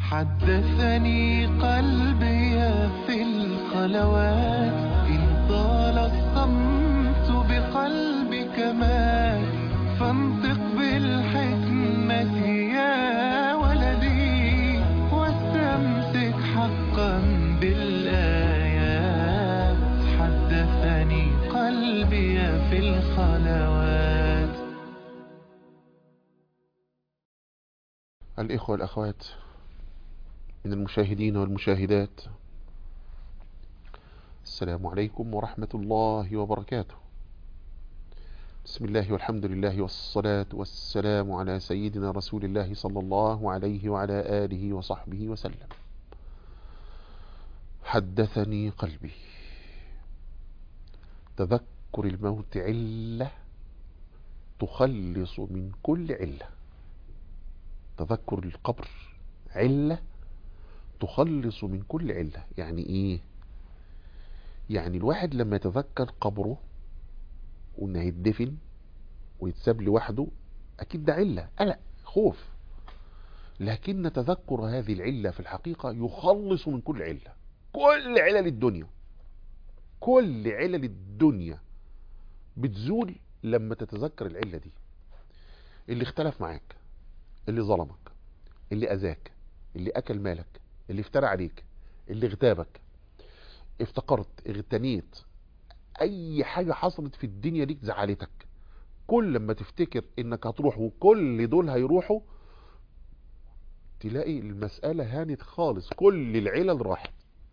حدثني قلبي في الخلوات إن طال الصمت بقلبك مات فانطق بالحكمة يا ولدي واستمسك حقا بالآيات حدثني قلبي في الخلوات الإخوة والأخوات من المشاهدين والمشاهدات السلام عليكم ورحمة الله وبركاته بسم الله والحمد لله والصلاة والسلام على سيدنا رسول الله صلى الله عليه وعلى آله وصحبه وسلم حدثني قلبي تذكر الموت علة تخلص من كل عله تذكر القبر علة تخلص من كل علة يعني ايه يعني الواحد لما يتذكر قبره وانه يدفن ويتساب لوحده اكيد ده علة قلق خوف لكن تذكر هذه العلة في الحقيقة يخلص من كل علة كل علل الدنيا كل علل الدنيا بتزول لما تتذكر العلة دي اللي اختلف معاك اللي ظلمك اللي اذاك اللي اكل مالك اللي افترى عليك اللي اغتابك افتقرت اغتنيت اي حاجة حصلت في الدنيا ديك زعلتك كل لما تفتكر انك هتروح وكل دول هيروحوا تلاقي المسألة هانت خالص كل العلل راحت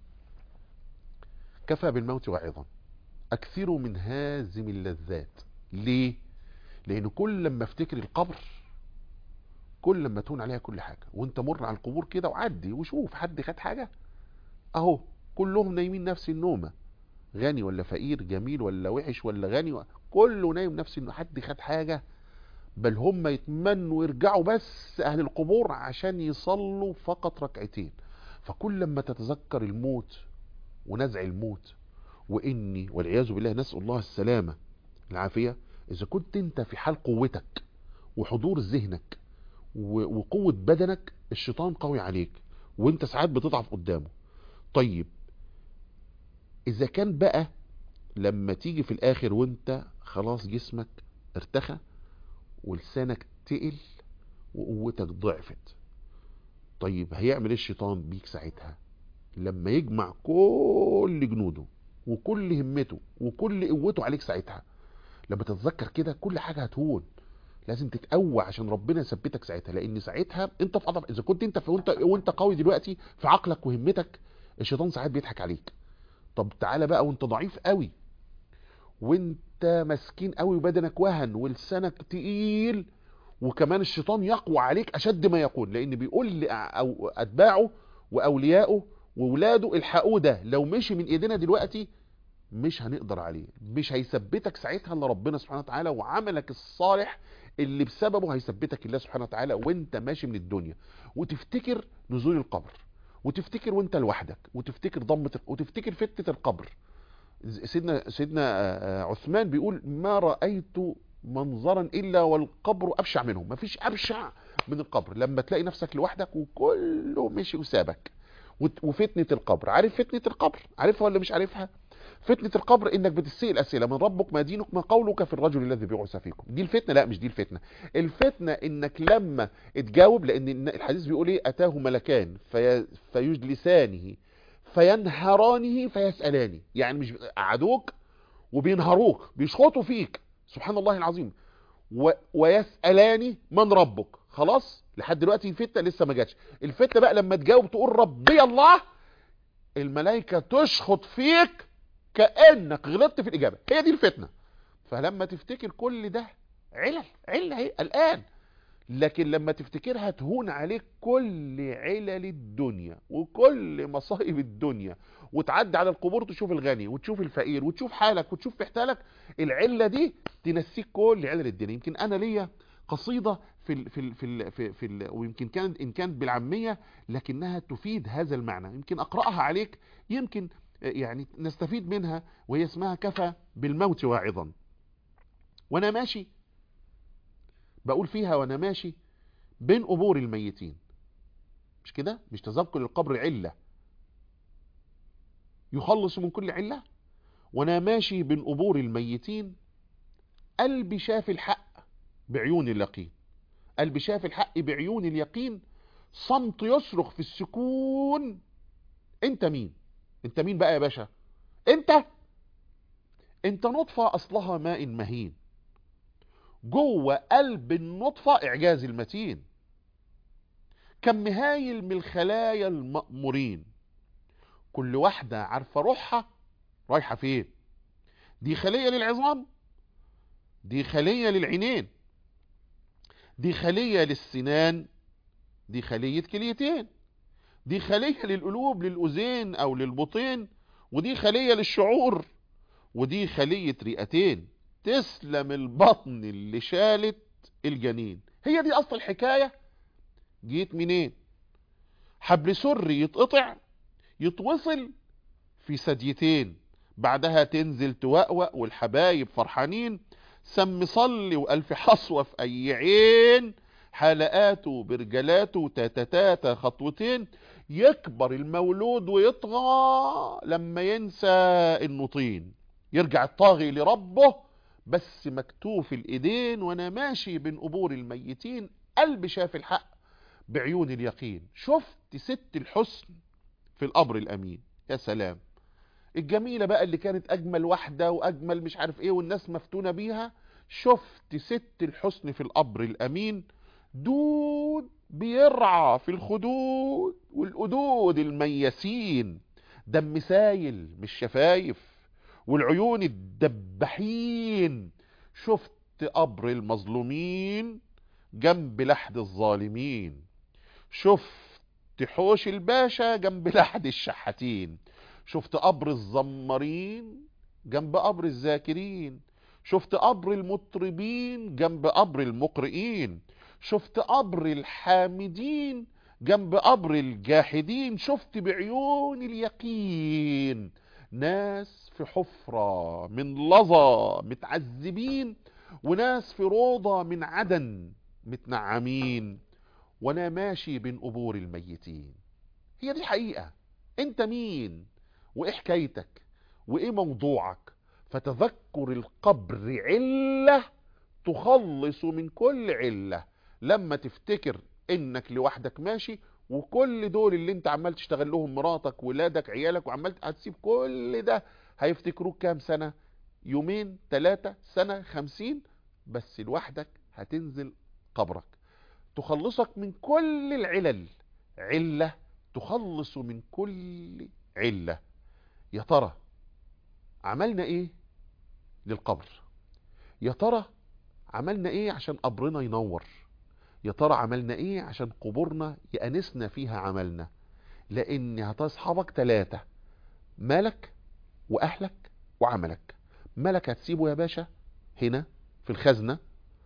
كفى بالموت واعظا اكثروا من هازم اللذات ليه لان كل لما افتكر القبر كل لما تهون عليها كل حاجة وانت مر على القبور كده وعدي وشوف حد خد حاجة اهو كلهم نايمين نفس النومة غني ولا فقير جميل ولا وحش ولا غني و... كله نايم نفس النومة حد خد حاجة بل هم يتمنوا يرجعوا بس اهل القبور عشان يصلوا فقط ركعتين فكل لما تتذكر الموت ونزع الموت واني والعياذ بالله نسأل الله السلامة العافية اذا كنت انت في حال قوتك وحضور ذهنك وقوة بدنك الشيطان قوي عليك وانت ساعات بتضعف قدامه طيب اذا كان بقى لما تيجي في الاخر وانت خلاص جسمك ارتخى ولسانك تقل وقوتك ضعفت طيب هيعمل ايه الشيطان بيك ساعتها لما يجمع كل جنوده وكل همته وكل قوته عليك ساعتها لما تتذكر كده كل حاجة هتهون لازم تتقوى عشان ربنا يثبتك ساعتها لان ساعتها انت في اضعف اذا كنت انت في وانت وانت قوي دلوقتي في عقلك وهمتك الشيطان ساعات بيضحك عليك طب تعالى بقى وانت ضعيف قوي وانت مسكين قوي وبدنك وهن ولسانك تقيل وكمان الشيطان يقوى عليك اشد ما يكون لان بيقول أو اتباعه واوليائه وولاده الحقوه ده لو مشي من ايدينا دلوقتي مش هنقدر عليه مش هيثبتك ساعتها الا ربنا سبحانه وتعالى وعملك الصالح اللي بسببه هيثبتك الله سبحانه وتعالى وانت ماشي من الدنيا وتفتكر نزول القبر وتفتكر وانت لوحدك وتفتكر ضمة وتفتكر فتنة القبر سيدنا سيدنا عثمان بيقول ما رأيت منظرا الا والقبر ابشع منه مفيش ابشع من القبر لما تلاقي نفسك لوحدك وكله مشي وسابك وفتنة القبر عارف فتنة القبر عارفها ولا مش عارفها فتنة القبر انك بتسأل اسئلة من ربك ما دينك ما قولك في الرجل الذي بعث فيكم دي الفتنة لا مش دي الفتنة الفتنة انك لما تجاوب لان الحديث بيقول ايه اتاه ملكان في فيجلسانه فينهرانه فيسألاني يعني مش قعدوك وبينهروك بيشخطوا فيك سبحان الله العظيم و... ويسألاني من ربك خلاص لحد دلوقتي الفتنة لسه ما جاتش الفتنة بقى لما تجاوب تقول ربي الله الملائكة تشخط فيك كأنك غلطت في الإجابة هي دي الفتنة فلما تفتكر كل ده علل علل هي الآن لكن لما تفتكرها تهون عليك كل علل الدنيا وكل مصائب الدنيا وتعدي على القبور تشوف الغني وتشوف الفقير وتشوف حالك وتشوف في حالك العلة دي تنسيك كل علل الدنيا يمكن أنا ليا قصيدة في ال في ال في ال في, في ال ويمكن كانت إن كانت بالعامية لكنها تفيد هذا المعنى يمكن أقرأها عليك يمكن يعني نستفيد منها وهي اسمها كفى بالموت واعظا وانا ماشي بقول فيها وانا ماشي بين قبور الميتين مش كده مش تذكر القبر علة يخلص من كل علة وانا ماشي بين قبور الميتين قلبي شاف الحق بعيون اليقين قلبي شاف الحق بعيون اليقين صمت يصرخ في السكون انت مين انت مين بقى يا باشا انت انت نطفة اصلها ماء مهين جوه قلب النطفة اعجاز المتين كم هايل من الخلايا المأمورين كل واحدة عارفة روحها رايحة فين دي خلية للعظام دي خلية للعينين دي خلية للسنان دي خلية كليتين دي خلية للقلوب للأذين أو للبطين ودي خلية للشعور ودي خلية رئتين تسلم البطن اللي شالت الجنين هي دي أصل الحكاية جيت منين حبل سري يتقطع يتوصل في ثديتين بعدها تنزل توأوأ والحبايب فرحانين سم صلي وألف حصوة في أي عين حلقاته برجلاته تاتاتاتا خطوتين يكبر المولود ويطغى لما ينسى النطين يرجع الطاغي لربه بس مكتوف الايدين وانا ماشي بين قبور الميتين قلبي شاف الحق بعيون اليقين شفت ست الحسن في القبر الامين يا سلام الجميلة بقى اللي كانت اجمل واحدة واجمل مش عارف ايه والناس مفتونة بيها شفت ست الحسن في القبر الامين دود بيرعى في الخدود والقدود المياسين دم سايل مش شفايف والعيون الدبحين شفت قبر المظلومين جنب لحد الظالمين شفت حوش الباشا جنب لحد الشحاتين شفت قبر الزمارين جنب قبر الذاكرين شفت قبر المطربين جنب قبر المقرئين شفت قبر الحامدين جنب قبر الجاحدين شفت بعيون اليقين ناس في حفرة من لظى متعذبين وناس في روضة من عدن متنعمين وانا ماشي بين قبور الميتين هي دي حقيقة انت مين وايه حكايتك وايه موضوعك فتذكر القبر علة تخلص من كل علة لما تفتكر انك لوحدك ماشي وكل دول اللي انت عمال تشتغل لهم مراتك ولادك عيالك وعمال هتسيب كل ده هيفتكروك كام سنة يومين ثلاثة سنة خمسين بس لوحدك هتنزل قبرك تخلصك من كل العلل علة تخلص من كل علة يا ترى عملنا ايه للقبر يا ترى عملنا ايه عشان قبرنا ينور يا ترى عملنا ايه عشان قبورنا يأنسنا فيها عملنا لان هتصحبك ثلاثة مالك واهلك وعملك مالك هتسيبه يا باشا هنا في الخزنة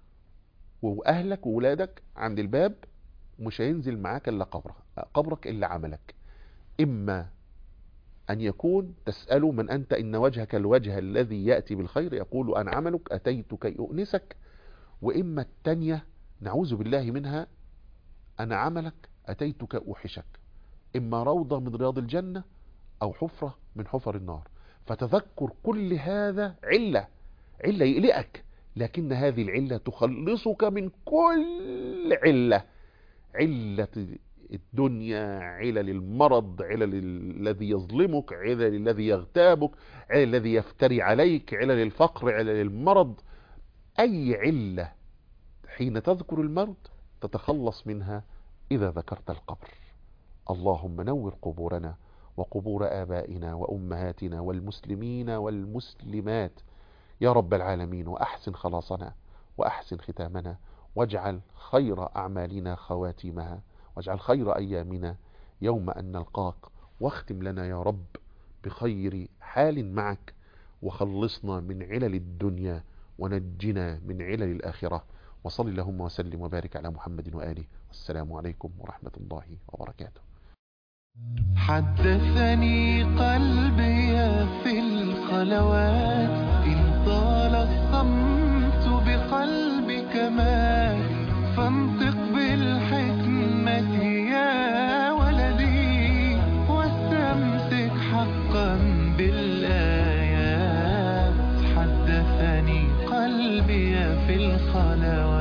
واهلك وولادك عند الباب مش هينزل معاك الا قبرك قبرك الا عملك اما ان يكون تسأله من انت ان وجهك الوجه الذي يأتي بالخير يقول انا عملك اتيت كي اؤنسك واما التانية نعوذ بالله منها انا عملك اتيتك اوحشك اما روضة من رياض الجنة او حفرة من حفر النار فتذكر كل هذا علة علة يقلقك لكن هذه العلة تخلصك من كل علة علة الدنيا علل المرض علل الذي يظلمك علل الذي يغتابك علل الذي يفتري عليك علل الفقر علل المرض اي علة حين تذكر الموت تتخلص منها اذا ذكرت القبر اللهم نور قبورنا وقبور آبائنا وأمهاتنا والمسلمين والمسلمات يا رب العالمين وأحسن خلاصنا وأحسن ختامنا واجعل خير أعمالنا خواتيمها واجعل خير أيامنا يوم أن نلقاك واختم لنا يا رب بخير حال معك وخلصنا من علل الدنيا ونجنا من علل الآخرة وصل اللهم وسلم وبارك على محمد وآله والسلام عليكم ورحمة الله وبركاته حدثني قلبي في الخلوات إن طال الصمت بقلبك مات فانطق بالحكمة يا حقا بالآيات حدثني قلبي في الخلوات